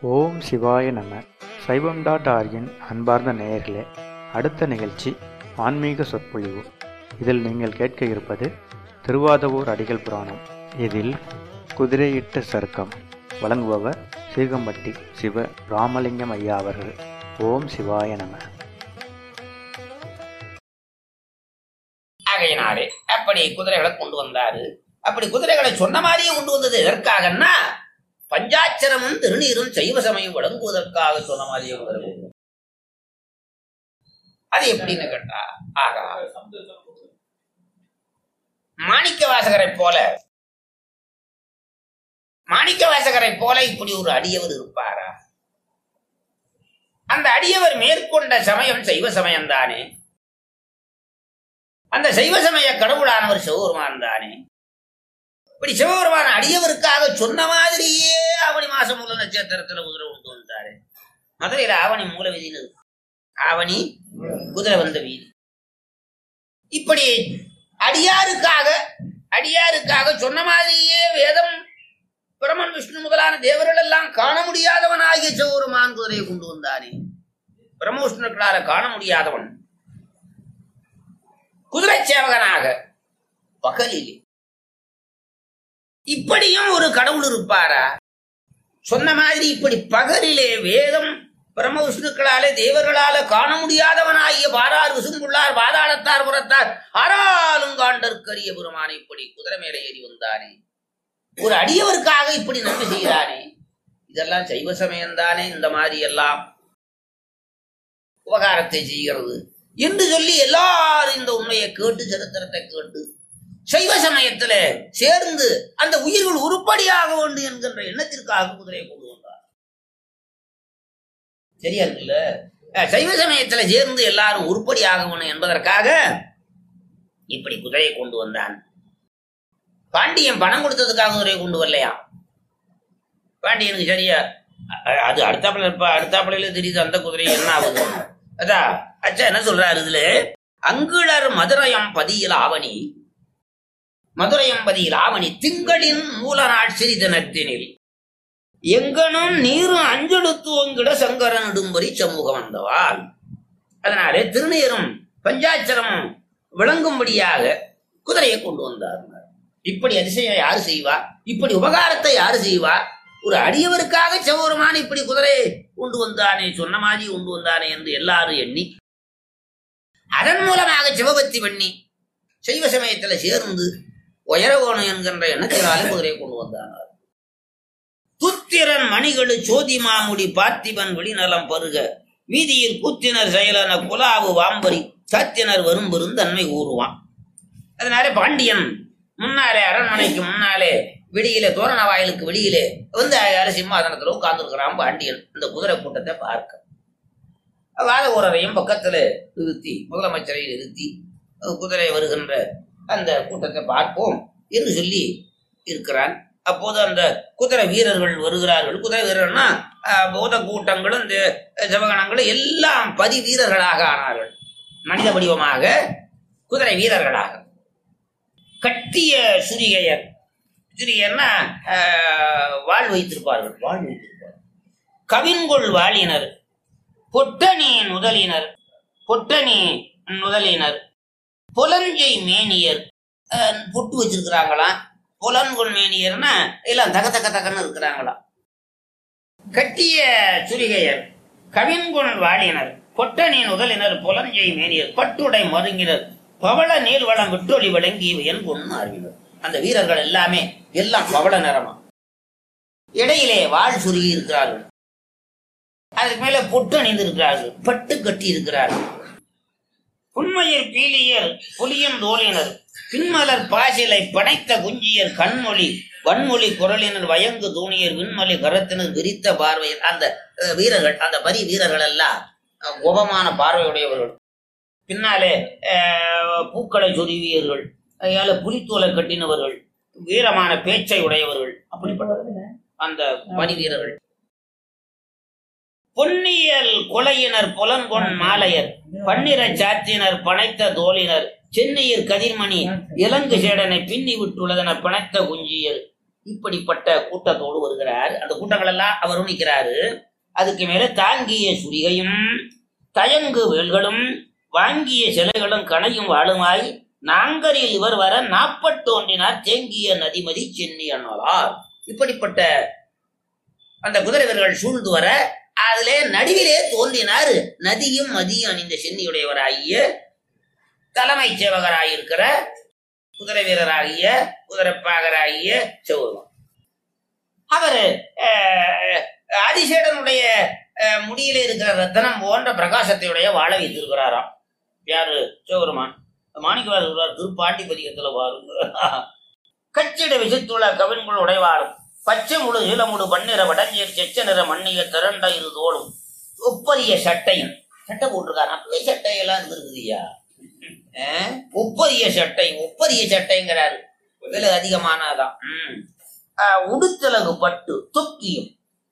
ஓம் சிவாய நம சைவம் டாட் ஆர்கின் அன்பார்ந்த நேயர்களே அடுத்த நிகழ்ச்சி ஆன்மீக சொற்பொழிவு இதில் நீங்கள் கேட்க இருப்பது திருவாதவூர் அடிகள் புராணம் இதில் குதிரையிட்ட சருக்கம் வழங்குபவர் சீகம்பட்டி சிவ ராமலிங்கம் ஐயா அவர்கள் ஓம் சிவாய நம ஆகையினாலே அப்படி குதிரைகளை கொண்டு வந்தாரு அப்படி குதிரைகளை சொன்ன மாதிரியே கொண்டு வந்தது எதற்காகன்னா பஞ்சாட்சரமும் திருநீரும் சைவ சமயம் வழங்குவதற்காக சொன்ன மாதிரியே குதிரை கொண்டு வந்தாரு. அது எப்படின்னு கேட்டா ஆகா மாணிக்க வாசகரை போல மாணிக்க வாசகரை போல இப்படி ஒரு அடியவர் இருப்பாரா அந்த அடியவர் மேற்கொண்ட சமயம் சைவ சமயம் தானே அந்த சைவ சமய கடவுளானவர் சிவபெருமான் தானே இப்படி சிவபெருமான் அடியவருக்காக சொன்ன மாதிரியே ஆவணி மாசம் மூல நட்சத்திரத்துல குதிரை கொண்டு வந்தாரு மதுரையில ஆவணி மூல வீதின்னு இருக்கு. ஆவணி குதிரை வந்த வீதி இப்படி அடியாருக்காக அடியாருக்காக சொன்ன மாதிரியே வேதம் பிரமன் விஷ்ணு முதலான தேவர்கள் எல்லாம் காண முடியாதவன் ஆகிய சிவபெருமான் குதிரையை கொண்டு வந்தானே பிரம்ம விஷ்ணுக்களால காண முடியாதவன் குதிரை சேவகனாக பகலிலே இப்படியும் ஒரு கடவுள் இருப்பாரா சொன்ன மாதிரி இப்படி பகலிலே வேதம் பிரம்ம விஷ்ணுக்களாலே தேவர்களால காண முடியாதவனாகிய பாரார் விசும்புள்ளார் பாதாளத்தார் புறத்தார் ஆறாலும் காண்டற்கரிய பெருமானை இப்படி குதிரை மேலே ஏறி வந்தானே ஒரு அடியவருக்காக இப்படி நன்மை செய்கிறானே இதெல்லாம் சைவ சமயம்தானே இந்த மாதிரி எல்லாம் உபகாரத்தை செய்கிறது என்று சொல்லி எல்லாரும் இந்த உண்மையை கேட்டு சரித்திரத்தை கேட்டு சைவ சமயத்துல சேர்ந்து அந்த உயிர்கள் உருப்படியாக வேண்டும் என்கின்ற எண்ணத்திற்காக குதிரையை கொண்டு வந்தார் சரியா இருக்குல்ல அஹ் சைவ சமயத்துல சேர்ந்து எல்லாரும் உருப்படியாக வேணும் என்பதற்காக இப்படி குதிரையை கொண்டு வந்தான் பாண்டியன் பணம் கொடுத்ததுக்காக குதிரையை கொண்டு வரலையா பாண்டியனுக்கு சரியா அ- அது அடுத்தாப்புல இருப்ப அடுத்தாப்புல தெரியுது அந்த குதிரை என்ன ஆகுது அதா அச்சா என்ன சொல்றாரு இதுல அங்குளர் மதுரையம் பதியில் ஆவணி மதுரையம் பதியில் ஆவணி திங்களின் மூல நாள் சிறிதனத்தினில் எங்கனும் நீரும் அஞ்செழுத்துவங்கிட சங்கரன் இடும்படி சமூகம் வந்தவாள் அதனாலே திருநீரும் பஞ்சாட்சரமும் விளங்கும்படியாக குதிரையை கொண்டு வந்தார் இப்படி அதிசயம் யாரு செய்வா இப்படி உபகாரத்தை யாரு செய்வா ஒரு அடியவருக்காக சிவபெருமான் இப்படி குதிரையை கொண்டு வந்தானே சொன்ன மாதிரி கொண்டு வந்தானே என்று எல்லாரும் எண்ணி அதன் மூலமாக சிவபக்தி பண்ணி சைவ சமயத்துல சேர்ந்து உயர வேணும் என்கின்ற எண்ணத்தினாலே குதிரையை கொண்டு வந்தானார் துத்திரன் மணிகளு சோதி மாமுடி பார்த்திபன் வெளிநலம் பருக வீதியில் கூத்தினர் செயலன குலாவு வாம்பரி சாத்தினர் வரும் பெருந்தன்மை கூறுவான் அதனால பாண்டியன் முன்னாலே அரண்மனைக்கு முன்னாலே வெளியிலே தோரண வாயிலுக்கு வெளியிலே வந்து யாரு சிம்மாசனத்துல உட்கார்ந்துருக்கிறான் பாண்டியன் இந்த குதிரை கூட்டத்தை பார்க்க வாத ஊரரையும் பக்கத்துல நிறுத்தி முதலமைச்சரை நிறுத்தி அஹ், குதிரை வருகின்ற அந்த கூட்டத்தை பார்ப்போம் என்று சொல்லி இருக்கிறான் அப்போது அந்த குதிரை வீரர்கள் வருகிறார்கள் குதிரை வீரர்னா அஹ், பூத கூட்டங்களும் இந்த சிவகணங்களும் எல்லாம் பதி வீரர்களாக ஆனார்கள் மனித வடிவமாக குதிரை வீரர்களாக கட்டிய சுரிகையர் சுரிகையர்னா அஹ், வாள் வைத்திருப்பார்கள் வாள் வைத்திருப்பார்கள் கவின்கொள் வாளினர் பொட்டணி முதலினர் பொட்டணி முதலினர் புலஞ்சை மேனியர் அஹ், பொட்டு வச்சிருக்கிறாங்களாம் புலன்கொள் மேனியர்னா எல்லாம் தக தக தகன்னு இருக்கிறாங்களாம் கட்டிய சுரிகையர் கவின்கொள் வாளினர் பொட்டணி முதலினர் புலஞ்சை மேனியர் பட்டுடை மருங்கினர் பவள நீள்வளம் விட்டொளி விளங்கி என் பொண்ணு அறிவினர் அந்த வீரர்கள் எல்லாமே எல்லாம் பவள நிறமா இடையிலே வாள் சுருகி இருக்கிறார்கள் அதுக்கு மேல பொட்டு அணிந்து இருக்கிறார்கள் பட்டு கட்டி இருக்கிறார்கள் புன்மையர் பீலியர் புலியும் தோலினர் பின்மலர் பாசிலை படைத்த குஞ்சியர் கண்மொழி வன்மொழி குரலினர் வயங்கு தூணியர் விண்மொழி கரத்தினர் விரித்த பார்வையர் அந்த அஹ், வீரர்கள் அந்த பரி வீரர்கள் எல்லாம் அஹ், கோபமான பார்வையுடையவர்கள் பின்னாலே அஹ், பூக்களை சொருவியர்கள் அதால புலித்தோலை கட்டினவர்கள் வீரமான பேச்சை உடையவர்கள் அப்படிப்பட்டவர்கள் அந்த பணி வீரர்கள் பொன்னியல் கொலையினர் புலன்கொண் மாலையர் பன்னிர சாத்தினர் பனைத்த தோலினர் சென்னையர் கதிர்மணி இலங்கு சேடனை பின்னி விட்டுள்ளதென பனைத்த குஞ்சியர் இப்படிப்பட்ட கூட்டத்தோடு வருகிறார் அந்த கூட்டங்கள் எல்லாம் அவரும் நிற்கிறாரு அதுக்கு மேல தாங்கிய சுரிகையும் தயங்கு வேல்களும் வாங்கிய சிலைகளும் கணையும் வாளுமாய் நாங்கரில் இவர் வர நாப்பத்தோன்றினார் தேங்கிய நதிமதி சென்னி அண்ணலார் இப்படிப்பட்ட அந்த குதிரை வீரர்கள் சூழ்ந்து வர அதிலே நடுவிலே தோன்றினார் நதியும் மதியும் அணிந்த சென்னியுடையவராகிய தலைமைச் சேவகராயிருக்கிற குதிரை வீரராகிய குதிரைப்பாகராகிய செவ்வகம் அவர் அதிசேடனுடைய அஹ், முடியில இருக்கிற ரத்தனம் போன்ற பிரகாசத்தையுடைய வாழ வைத்திருக்கிறாராம் யாரு சிவபெருமான் மாணிக்கவாசர் சொல்றார் திருப்பாண்டி பதிகத்துல பாருங்க கச்சிட விசித்துள்ள கவின்கள் உடைவாரும் பச்சை முழு நீலமுடு பன்னிற வடஞ்சேர் செச்ச நிற மண்ணிய திரண்ட இரு தோளும் ஒப்பரிய சட்டையும் சட்டை போட்டிருக்காரு அப்பவே சட்டையெல்லாம் இருந்திருக்குதுயா அஹ், ஒப்பரிய சட்டை ஒப்பரிய சட்டைங்கிறாரு விலை அதிகமானதான் ம். அஹ், உடுத்தலகு பட்டு தொப்பியும்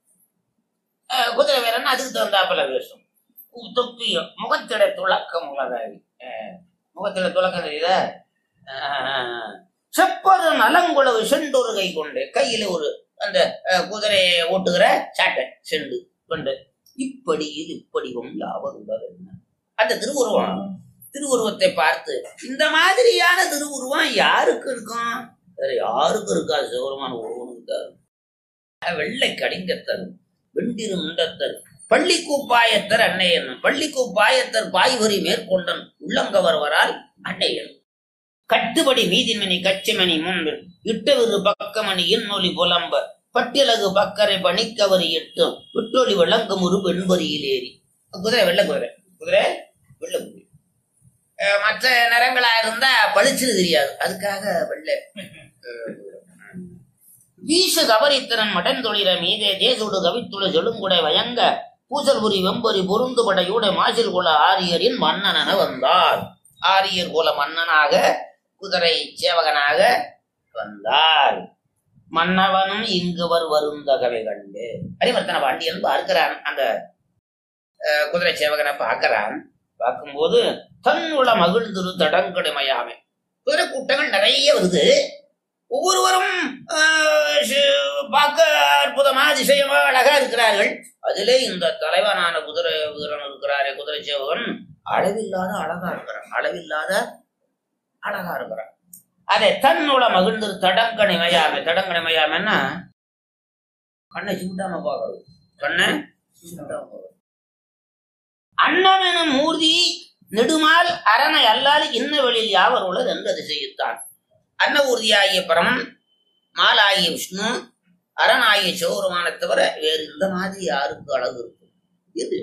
அஹ், குதிரை வீரன் அதுக்கு தகுந்தாப்புல வேஷம் உ- தொப்பியும் முகத்திட துளக்கம் உள்ளதாவி அஹ், முகத்திட துளக்கம் தெரியுதா அஹ், செப்பது நலங்குளவு செண்டொரு கை கொண்டு கையில ஒரு அந்த அஹ், குதிரையை ஓட்டுகிற சாட்டை செண்டு கொண்டு இப்படி இது இப்படிவும் லாபம் உள்ளது என்ன அந்த திருவுருவம் திருவுருவத்தை பார்த்து இந்த மாதிரியான திருவுருவம் யாருக்கு இருக்கும் வேற யாருக்கும் இருக்காது சிவருமான ஒருவனுக்கு தான் வெள்ளை கடிங்கத்தர் வெண்டிரு முண்டத்தர் பள்ளி கூப்பாயத்தர் அன்னையன் பள்ளி கூப்பாயத்தர் பாய்வரி மேற்கொண்டன் உள்ளங்கவர்வரால் அன்னையன் கட்டுபடி மீதிமணி கச்சிமணி முன்பு இட்டவிரு பக்கமணி இன்னொலி புலம்ப பட்டியலகு பக்கரை பணிக்கவரி எட்டும் விட்டொலி விளங்கும் ஒரு வெண்பரியில் ஏறி குதிரை வெள்ளை குதிரை குதிரை வெள்ளை குதிரை அஹ் மற்ற நிறங்களா இருந்தா பளிச்சுன்னு தெரியாது அதுக்காக வெள்ளை அஹ், வீசு கபரித்திறன் மடந்தொழிற மீதே தேசுடு கவித்துள செழுங்குடை வயங்க பூசல்புரி வெம்பரி பொருந்து படையூட மாசில் குல ஆரியரின் மன்னனென வந்தார் ஆரியர் குல மன்னனாக குதிரை சேவகனாக வந்தார் மன்னவனும் இங்குவர் வருந்தகவை கண்டு அரிவர்த்தன பாண்டியன் பார்க்கிறான் அந்த அஹ், குதிரை சேவகனை பார்க்கிறான் பார்க்கும்போது தன்னுள மகிழ்ந்திரு தடங்கடுமையாமை குதிரை கூட்டங்கள் நிறைய வருது ஒவ்வொருவரும் ஆஹ், சி- பார்க்க அற்புதமா அதிசயமா அழகா இருக்கிறார்கள் அதிலே இந்த தலைவனான குதிரை வீரன் இருக்கிறாரே குதிரை சேவகன் அளவில்லாத அழகா இருக்கிறான் அளவில்லாத அழகா இருக்கிறான் அதை தன்னுள மகிழ்ந்து தடங்கணிமையாமை தடங்கணிமையாமைன்னா கண்ணை சிமிட்டாம பார்க்கணும் கண்ணை சிமிட்டாம பார்க்கணும் அன்னமெனும் மூர்த்தி நெடுமால் அரணை அல்லாது இன்ன வெளியில் யாவர் உள்ளது என்று அது செய்யுத்தான் அன்னவூர்தியாகிய பரமன் மாலாகிய விஷ்ணு அரணாகிய சிவபெருமானை தவிர வேறு இந்த மாதிரி யாருக்கு அழகு இருக்கும் இது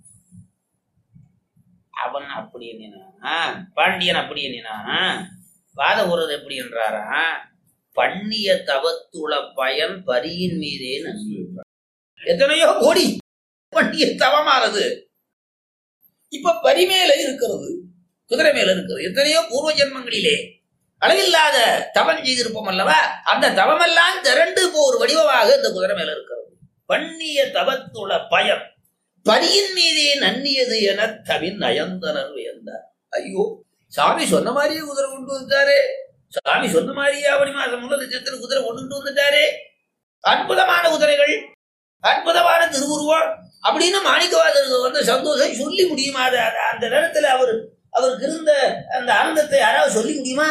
அவன் அப்படி எண்ணினா பாண்டியன் அப்படி எண்ணினா வாத ஊரது எப்படி என்றாரா பண்ணிய தவத்துள பயன் பரியின் மீதே நன்றி எத்தனையோ கோடி பண்ணிய தவமானது இப்ப பரி மேல இருக்கிறது குதிரை மேல இருக்கிறது எத்தனையோ பூர்வ ஜென்மங்களிலே அளவில்லாத தவம் செய்திருப்போம் அல்லவா அந்த தவமெல்லாம் திரண்டு இப்போ ஒரு வடிவமாக இந்த குதிரை மேல இருக்கிறது பண்ணிய தவத்துள பயம் பரியின் மீதே நன்னியது என தவின் நயந்தனர் வியந்தார் ஐயோ சாமி சொன்ன மாதிரியே குதிரை கொண்டு வந்துட்டாரே சாமி சொன்ன மாதிரியே ஆவணி மாசம் முதல் லட்சத்துல குதிரை கொண்டு வந்துட்டாரே அற்புதமான குதிரைகள் அற்புதமான திருவுருவம் அப்படின்னு மாணிக்கவாதருக்கு வந்து சந்தோஷம் சொல்லி முடியுமா அது அது- அந்த நேரத்துல அவர் அவருக்கு இருந்த அந்த ஆனந்தத்தை யாராவது சொல்லி முடியுமா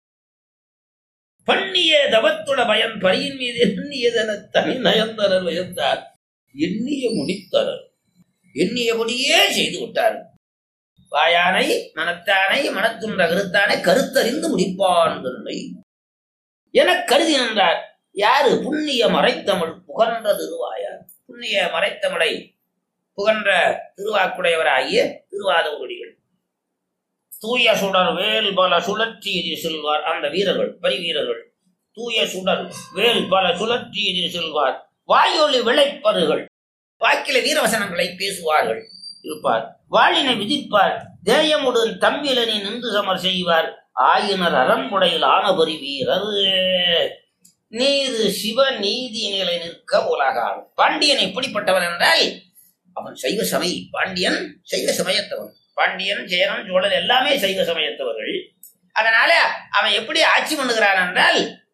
பண்ணிய தவத்துட பயன் பரியின் மீது எண்ணியதென தனி நயந்தனர் வியந்தார் எண்ணிய முடித்தனர் எண்ணியபடியே செய்து விட்டார் வாயானை மனத்தானை மனத்துன்ற கருத்தானை கருத்தறிந்து முடிப்பான் தன்னை என கருதி நின்றார் யாரு புண்ணிய மறைத்தமிழ் புகன்ற திருவாயார் புண்ணிய மறைத்தமிழை புகன்ற திருவாக்குடையவராகிய திருவாதூரடிகள் தூய சுடர் வேல் பல சுழற்றி எதிர் செல்வார் அந்த வீரர்கள் பரி வீரர்கள் தூய சுடர் வேல் பல சுழற்றி எதிர் செல்வார் வாயொலி விளைப்பருகள் வாக்கில வீரவசனங்களை பேசுவார்கள் இருப்பார் வாழினை விதிப்பார் தேயமுடன் தம்பிலனை நின்று சமர் செய்வார் ஆயினர் அரண்புடையில் ஆனபரி வீரர் நீரு சிவ நீதி நிலை நிற்க உலகால் பாண்டியன் எப்படிப்பட்டவன் என்றால் அவன் சைவ சமய பாண்டியன் சைவ சமயத்தவன் பாண்டியன் சேரன் சோழன் எல்லாமே சைவ சமயத்தவர்கள் அதனால அவன் எப்படி ஆட்சி பண்ணுகிறான் என்றால்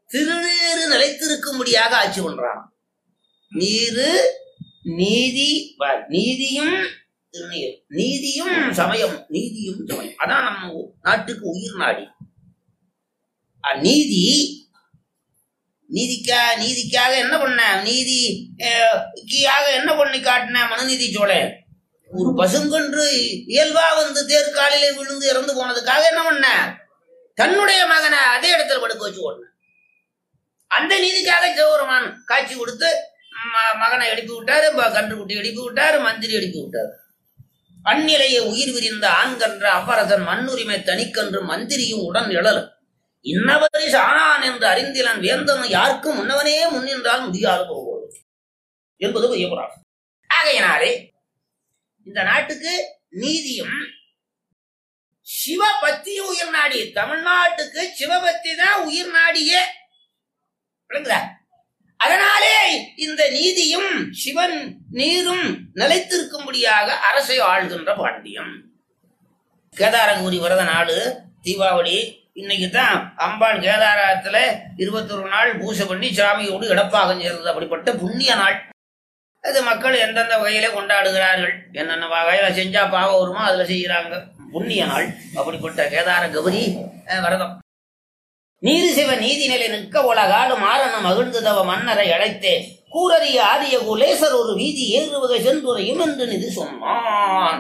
திருநீறு நிலைத்திருக்கும்படியாக ஆட்சி பண்றான் நீரு நீதி பார், நீதியும் திருநீர் நீதியும் சமயம் நீதியும் சமயம் அதான் நம்ம நாட்டுக்கு உயிர் நாடி அஹ் நீதி நீதிக்கா நீதிக்காக என்ன பண்ண நீதி அஹ், க்காக என்ன பண்ணி காட்டின மனுநீதி சோழன் ஒரு பசுங்கன்று இயல்பா வந்து தேர்காலிலே விழுந்து இறந்து போனதுக்காக என்ன பண்ண தன்னுடைய மகனை அதே இடத்துல படுக்க வச்சு ஓடின அந்த நீதிக்காக சிவபெருமான் காட்சி கொடுத்து ம- மகனை எழுப்பி விட்டாரு ப- கன்றுக்குட்டி எழுப்பி விட்டாரு மந்திரி எழுப்பி விட்டாரு அந்நிலையை உயிர் விரிந்த ஆண்கன்ற அவ்வரசன் மண்ணுரிமை தனிக்கன்று மந்திரியும் உடன் எழலும் இன்னவரி சாணான் என்று அறிந்திலன் வேந்தன் யாருக்கும் முன்னவனே முன்னின்றால் முடியாது போவது என்பது பெரியபுராணம் ஆகையினாலே இந்த நாட்டுக்கு நீதியும் சிவபக்தியும் உயிர் நாடி தமிழ்நாட்டுக்கு சிவபக்தி தான் உயிர் நாடியே விளங்குதா அதனாலே இந்த நீதியும் சிவன் நீரும் நிலைத்திருக்கும்படியாக அரசை ஆள்கின்ற பாண்டியம் கேதாரகௌரி விரத நாடு தீபாவளி இன்னைக்கு தான் அம்பாள் கேதாரத்துல இருபத்தொரு நாள் பூஜை பண்ணி சாமியோடு இடப்பாகம் சேர்ந்தது அப்படிப்பட்ட புண்ணிய நாள் அது மக்கள் எந்தெந்த வகையில கொண்டாடுகிறார்கள் என்னென்ன வகையில செஞ்சா பாவம் வருமோ அதுல செய்யறாங்க புண்ணிய நாள் அப்படிப்பட்ட கேதார கௌரி அஹ், விரதம் நீதி சிவ நீதி நிலை நிற்க உலகாடு மாறன மகிழ்ந்து தவ மன்னரை அழைத்தே கூரறிய ஆரிய குலேசர் ஒரு வீதி ஏறுவகை சென்றுரையும் என்று நிதி சொன்னான்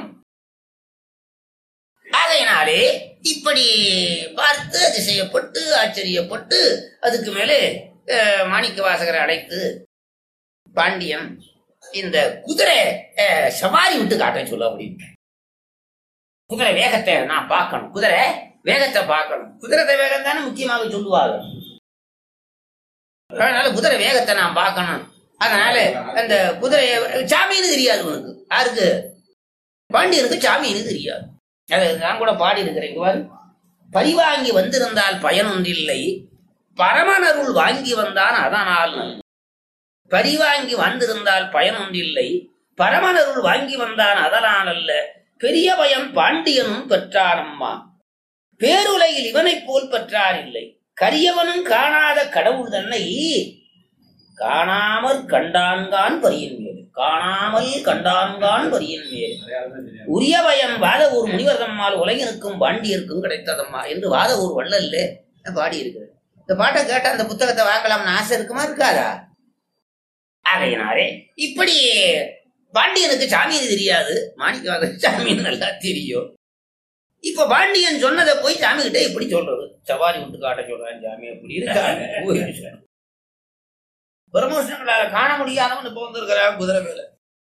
ஆகையினாலே இப்படி பார்த்து அதிசயப்பட்டு ஆச்சரியப்பட்டு அதுக்கு மேலே அஹ், மாணிக்க வாசகரை அழைத்து பாண்டியன் இந்த குதிரை அஹ், சவாரி விட்டு காட்ட சொல்ல அப்படின்னு குதிரை வேகத்தை நான் பார்க்கணும் குதிரை வேகத்தை பார்க்கணும் குதிரை வேகம் தானே முக்கியமாக சொல்லுவாங்க அதனால குதிரை வேகத்தை நான் பார்க்கணும் அதனால அந்த குதிரை சாமின்னு தெரியாது உனக்கு யாருக்கு பாண்டியனுக்கு சாமின்னு தெரியாது அது நான் கூட பாடி இருக்கிறேன் இங்க பாரு. பரிவாங்கி வந்திருந்தால் பயனொன்றில்லை பரமனருள் வாங்கி வந்தான் அதனால் நன்று. பரிவாங்கி வந்திருந்தால் பயனொன்றில்லை பரமனருள் வாங்கி வந்தான் அதனால் அல்ல பெரிய பயம் பாண்டியனும் பெற்றானம்மா பேருலகில் இவனைப் போல் பெற்றார் இல்லை கரியவனும் காணாத கடவுள் தன்னை காணாமல் கண்டான்கான் பரியின் மேல் காணாமல் கண்டான்கான் பரியின் மேல் உரிய பயன் வாத ஒரு முனிவர் தம்மால் உலகினுக்கும் பாண்டியருக்கும் கிடைத்ததம்மா என்று வாத ஒரு வள்ளல்ல பாடி இருக்கிறது இந்த பாட்டை கேட்ட அந்த புத்தகத்தை வாங்கலாம்னு ஆசை இருக்குமா இருக்காதா ஆகையினாரே இப்படி பாண்டியனுக்கு சாமின்னு தெரியாது மாணிக்க சாமின்னு நல்லா தெரியும் இப்ப பாண்டியன் சொன்னதை போய் சாமி கிட்ட எப்படி சொல்றது சவாரி விட்டு காட்ட சொல்றான் சாமி அப்படி இருக்காங்க பிரமோஷன்களால காண முடியாதவன் இப்ப வந்திருக்கிறான் குதிரை மேல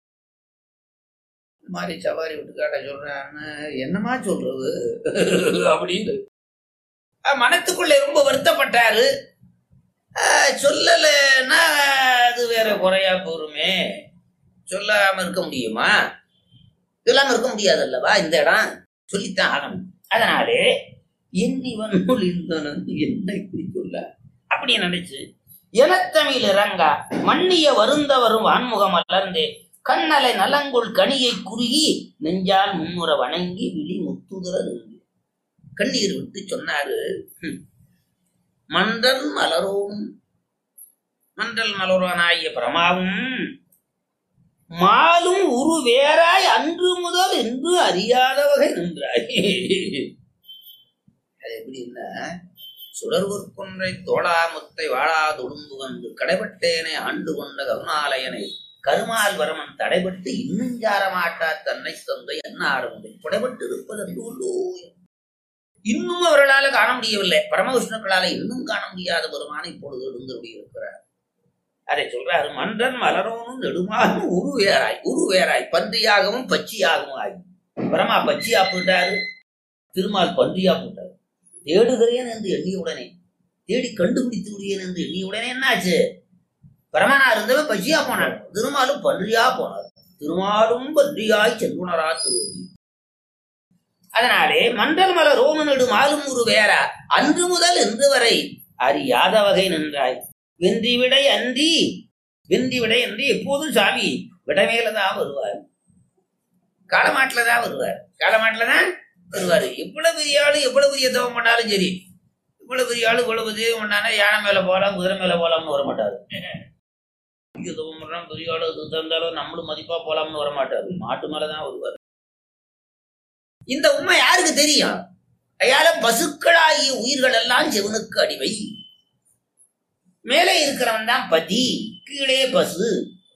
இந்த மாதிரி சவாரி விட்டு காட்ட சொல்றான்னு என்னமா சொல்றது அப்படின்னு அஹ் மனத்துக்குள்ள ரொம்ப வருத்தப்பட்டாரு அஹ் சொல்லலைன்னா அது வேற குறையா போருமே சொல்லாம இருக்க முடியுமா சொல்லாம இருக்க முடியாது அல்லவா இந்த இடம் சொல்லித்தான் ஆகணும் அதனாலே எண்ணிவன் ஒளிந்தனன் என்ன இப்படி சொல்ல அப்படி நினைச்சு எனத்தமிழ் இறங்கா மன்னிய வருந்தவரும் வான்முகம் அலர்ந்தே கண்ணலை நலங்குள் கனியை குறுகி நெஞ்சால் முன்னுற வணங்கி விழி முத்துதர நின்று கண்ணீர் விட்டு சொன்னாரு "ஹம், மன்றல் மலரோம் மன்றல் மலரோனாகிய பிரமாவும் மாலும் உரு வேறாய் அன்று முதல் என்று அறியாத வகை நின்றாய் அது எப்படின்னா சுடர்வர் கொன்றை தோளாமுத்தை வாழாது உடும்பு வந்து கடைபட்டேனை ஆண்டு கொண்ட கருணாலயனை கருமால் வரமன் தடைபட்டு இன்னும் ஜார மாட்டா தன்னை தந்தை என்ன ஆரம்பி புடைபட்டு இருப்பது அல்லோ இன்னும் அவர்களால காண முடியவில்லை பரமவிஷ்ணுக்களால இன்னும் காண முடியாத பெருமான இப்பொழுது எழுந்தருடைய இருக்கிறார் அதை சொல்றாரு மன்றன் மலரோனும் நெடுமாலும் உரு வேறாய் உரு வேறாய் பன்றியாகவும் பச்சியாகவும் ஆகி பரமா பச்சியா போட்டாரு திருமால் பன்றியா போட்டாரு தேடுகிறேன் என்று எண்ணிய உடனே தேடி கண்டுபிடித்து விடுகிறேன் என்று எண்ணிய உடனே என்னாச்சு பரமனா இருந்தவன் பச்சியா போனான் திருமாலும் பன்றியா போனார் திருமாலும் பன்றியாய் சென்றுணரா திருவடி அதனாலே மண்டல் மலர் ரோம நெடு மாலும் ஒரு வேறா அன்று முதல் இன்று வரை அறியாத வகை நின்றாய் வென்றி விடை அன்றி வென்றி விடை அன்றி எப்போதும் சாமி விடமேலதான் வருவார் காலமாட்டில தான் வருவார் காலமாட்டில தான் வருவார் எவ்வளவு பெரிய ஆளு எவ்வளவு பெரிய தவம் பண்ணாலும் சரி இவ்வளவு பெரிய ஆளு இவ்வளவு தெய்வம் பண்ணானா யானை மேல போகலாம் குதிரை மேல போகலாம்னு வர மாட்டாரு இங்க தூங்குறான் பெரிய ஆளு இது தந்தாலும் நம்மளும் மதிப்பா போலாம்னு வர மாட்டாரு மாட்டு மேலதான் வருவார் இந்த உண்மை யாருக்கு தெரியும் அயால பசுக்களாகிய உயிர்கள் எல்லாம் சிவனுக்கு அடிவை மேலே இருக்கிறவன் தான் பதி கீழே பசு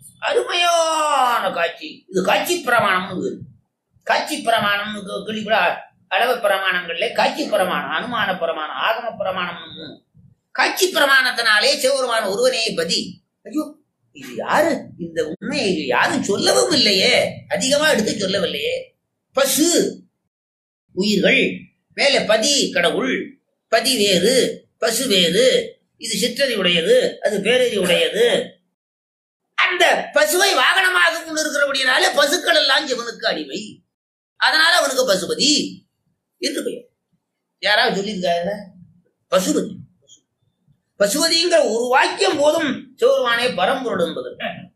அருமையான காட்சி இது காட்சி பிரமாணம்னு பேரு. காட்சி பிரமாணம் கிளிபுட அளவு பிரமாணங்கள்ல காட்சி பிரமாணம் அனுமான பிரமாணம் ஆகம பிரமாணம் காட்சி பிரமாணத்தினாலே சிவபெருமான ஒருவனே பதி ஐயோ இது யாரு இந்த உண்மையை இது யாரும் சொல்லவும் இல்லையே அதிகமா எடுத்து சொல்லவில்லையே பசு உயிர்கள் மேலே பதி கடவுள் பதி வேறு பசு வேறு இது சிற்றறி உடையது அது பேரறி உடையது அந்த பசுவை வாகனமாக கொண்டு இருக்கிறபடினால பசுக்கள் எல்லாம் சிவனுக்கு அடிமை அதனால அவனுக்கு பசுபதி என்று பெயர் யாராவது சொல்லியிருக்காரு பசுபதி பசுபதிங்கிற ஒரு வாக்கியம் போதும் சிவருமானே பரம்பொருள் என்பது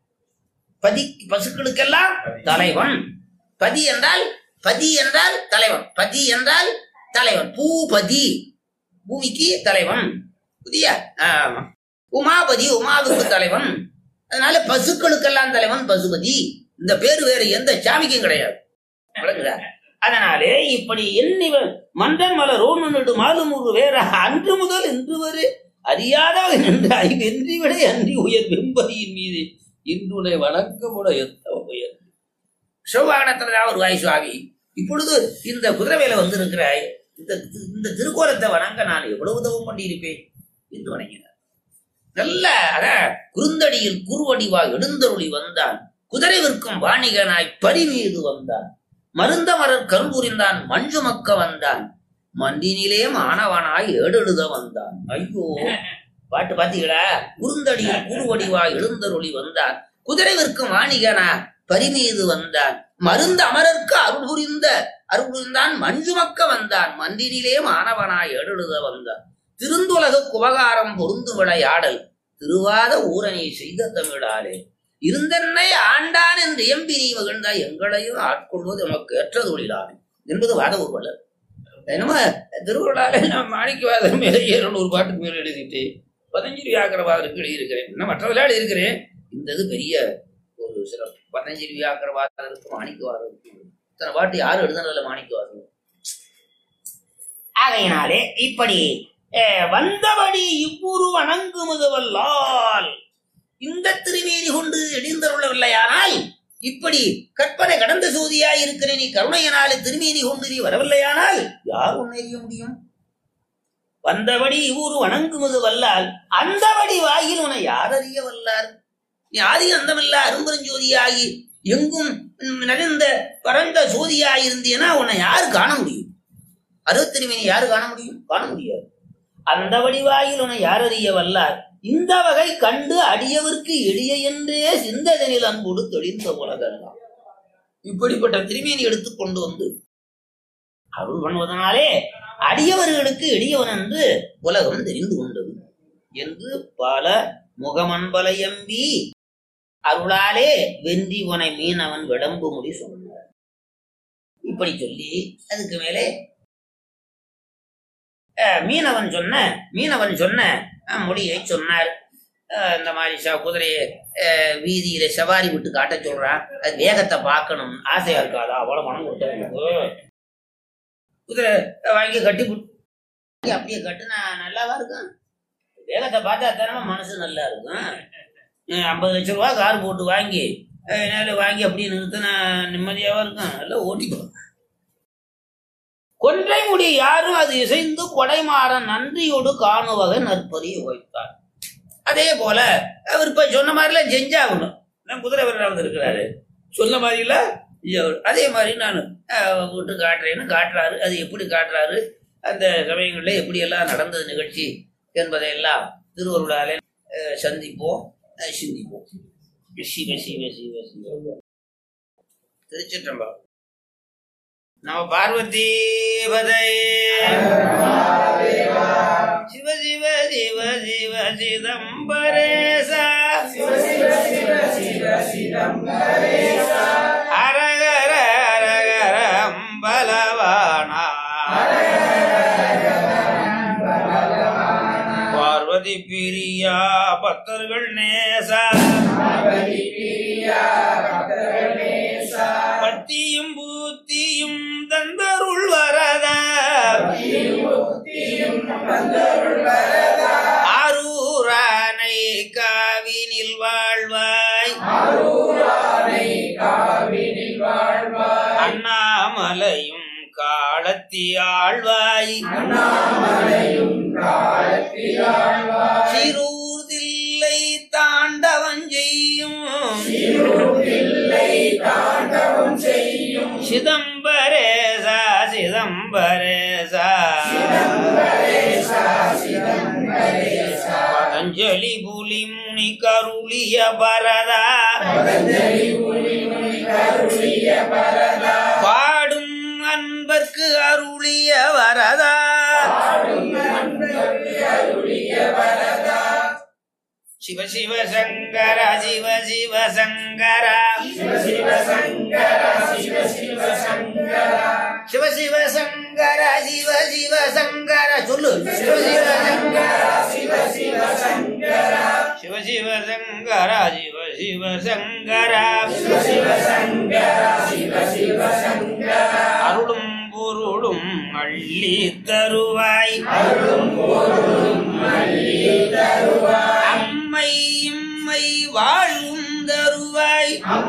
பதி பசுக்களுக்கெல்லாம் தலைவன் பதி என்றால் பதி என்றால் தலைவன் பதி என்றால் தலைவன் பூபதி பூமிக்கு தலைவன் புதிய ஆமா. உமாபதி உமாவுக்கு தலைவன் அதனால பசுக்களுக்கெல்லாம் தலைவன் பசுபதி இந்த பேரு வேற எந்த சாமிக்கும் கிடையாது விளங்குதா? அதனாலே இப்படி எண்ணி வ- மன்றன் மலர் ரோனு மாலுமுரு வேற அன்று முதல் இன்று வரை அறியாதவன் நின்றாய் வென்றி விட அன்றி உயர் வெம்பதியின் மீது இன்றுனை வணக்கமுட எத்தவ உயர் சிவவாகனத்துலதான் ஒரு வாய் சுவாமி இப்பொழுது இந்த குதிரவேல வந்திருக்கிறாய் இந்த இந்த திருக்கோலத்தை வணங்க நான் எவ்வளவு உதவும் பண்ணியிருப்பேன் என்று வணங்கினார் நல்ல அத குறுந்தடியில் குறுவடிவா எழுந்தருளி வந்தான் குதிரை விற்கும் வாணிகனாய் பரி மீது வந்தான் மருந்த மலர் கருள் புரிந்தான் மஞ்சு மக்க வந்தான் மண்டினிலே மாணவனாய் ஏடெழுத வந்தான் ஐயோ பாட்டு பாத்தீங்களா குறுந்தடியில் குறுவடிவாய் எழுந்தருளி வந்தான் குதிரை விற்கும் வாணிகனா பரிமீது வந்தான் மருந்த அமரர்க்கு அருள் புரிந்த அருள் புரிந்தான் மஞ்சுமக்க வந்தான் மந்திரிலே மாணவனாய் ஏடெழுத வந்தான் திருந்துலக குபகாரம் பொருந்து விளையாடல் திருவாத ஊரணி செய்த தமிழாலே இருந்தன்னை ஆண்டான் என்று எம்பி நீ மகிழ்ந்தா எங்களையும் ஆட்கொள்வது நமக்கு ஏற்ற தொழிலானே என்பது வாத ஊர்வலர் என்னமோ திருவள்ளாலே நான் மாணிக்கவாதம் மேலே இருநூறு பாட்டுக்கு மேலே எழுதிட்டு பதஞ்சலி வியாக்கரவாதருக்கு எழுதியிருக்கிறேன் இன்னும் மற்றவர்களால் எழுதியிருக்கிறேன் இந்த இது பெரிய ஒரு சிறப்பு பதஞ்சலி வியாக்கரவாதருக்கு மாணிக்கவாதருக்கு இத்தனை பாட்டு யாரும் எழுதுனதில்ல மாணிக்கவாதம் ஆகையினாலே இப்படி அஹ், வந்தபடி இவ்வுரு வணங்குமுது வல்லால் இந்த திருமேனி கொண்டு எழுந்தருளவில்லையானால் இப்படி கற்பனை கடந்த சோதியாய் இருக்கிற நீ கருணையினாலே திருமேனி கொண்டு நீ வரவில்லையானால் யார் உன்னை அறிய முடியும் வந்தபடி இவ்வூரு வணங்குமுது வல்லால் அந்தபடி வாயில் உன்னை யார் அறிய வல்லார் நீ ஆதி அந்தமில்ல அரும்பெருஞ்சோதியாகி எங்கும் ம், நிறைந்த பரந்த சோதியாய் இருந்தீனா உன்னை யார் காண முடியும் அருத்திருமேனி யாரு காண முடியும் காண முடியாது அந்த வடிவாயில் உன்னை யார் அறிய வல்லார் இந்த வகை கண்டு அடியவர்க்கு எளிய என்றே சிந்ததனில் அன்போடு தெளிந்த உலகெல்லாம் இப்படிப்பட்ட திருமேனி எடுத்து கொண்டு வந்து அருள் பண்ணுவதனாலே அடியவர்களுக்கு எளியவன் என்று உலகம் தெரிந்து கொண்டது என்று பல முகமன்பலையம்பி அருளாலே வென்றி உனை மீனவன் விளம்பு முடி சொன்னார் இப்படி சொல்லி அதுக்கு மேலே அஹ், மீனவன் சொன்ன மீனவன் சொன்ன அஹ், மொழியை சொன்னார் அஹ், இந்த மாதிரி ச- குதிரையை அஹ், வீதியில சவாரி விட்டு காட்ட சொல்றான் அது வேகத்தை பார்க்கணும் ஆசையா இருக்காதா அவ்வளவு மனம் கொடுத்தா குதிரை வாங்கி கட்டி புட்டு அப்படியே கட்டுனா நல்லாவா இருக்கும் வேகத்தை பார்த்தா தானே மனசு நல்லா இருக்கும் அஹ், ஐம்பது லட்ச ரூபா கார் போட்டு வாங்கி அஹ், நேரில் வாங்கி அப்படியே நிறுத்தினா நிம்மதியாவா இருக்கும் நல்லா ஓட்டிக்கோ கொன்றை முடி யாரும் அது இசைந்து கொடைமாறன் நன்றியோடு காணுவகை நற்பறியை வைத்தார் அதே போல அவர் இப்ப சொன்ன மாதிரிலாம் செஞ்சாகணும் நான் குதிரை வீரராக வந்திருக்கிறாரு சொன்ன மாதிரில அதே மாதிரி நான் விட்டு காட்டுறேன்னு காட்டுறாரு அது எப்படி காட்டுறாரு அந்த சமயங்களில் எப்படியெல்லாம் நடந்தது நிகழ்ச்சி என்பதையெல்லாம் திருவருளாலே அஹ், சந்திப்போம் அஹ், சிந்திப்போம் சிவ சிவ சிவ சிவ திருச்சிற்றம்பலம் நம பார்வதி பதை சிவ சிவ சிவ சிவ சிதம்பரேசா அரகர அரகர அம்பலவானா பார்வதி பிரியா பக்தர்கள் நேசா பக்தியும் பூத்தியும் தந்தருள் வரதா ஆரூரானை காவினில் வாழ்வாய் அண்ணாமலையும் காலத்தி ஆழ்வாய் சிறூர்தில்லை தாண்டவம் செய்யும் சிதம்பரேசா சிதம்பரேசா பதஞ்சலி புலி முனி கருளிய பரதா பாடும் அன்பர்க்கு அருளிய வரதா சிவ சிவ சங்கர சிவ சிவ சங்கர சிவ சிவ சங்கர சிவ சிவ சங்கர சொல்லு சிவ சிவ சங்கர சிவ சிவ சங்கர சிவ சிவ சங்கர சிவ சிவ சங்கர அருளும் பொருளும் அள்ளி தருவாய் அம்மை இம்மை வாழும் தருவாய்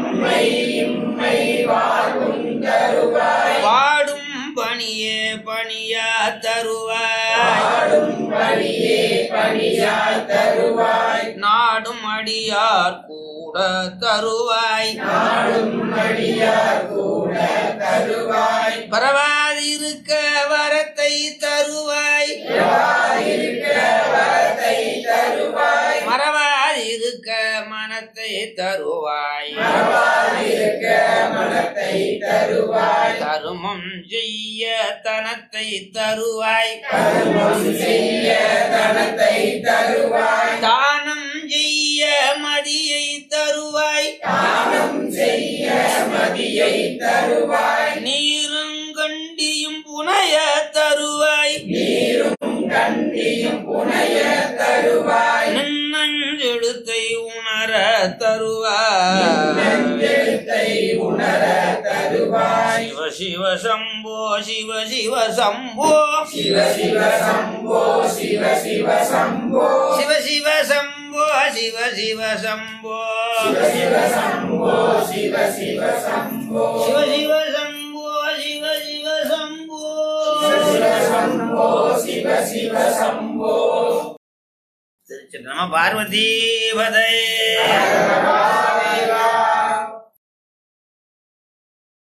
பாடும் பணியே பணியா தருவாய் நாடும் அடியார் கூட தருவாய் பரவாதிருக்க வரத்தை தருவாய் மறவாதிருக்க மனத்தை தருவாய் தருமம் செய்ய தனத்தை தருவாய் தானம் செய்ய மதியை தருவாய் நீரும் கண்டியும் புனைய தருவாய் நின்னஞ்செழுத்தை உணர தருவாய் சிவ சிவ சம்போ சிவ சிவ சம்போ சிவ சிவ சம்போ சிவ சிவ சம்போ சிவ சிவ சம்போ சிவ சிவ சம்போ சிவ சிவ சம்போ சிவ சிவ சம்போ சிவ சிவ சம்போ திருச்சி நம பார்வதி பதே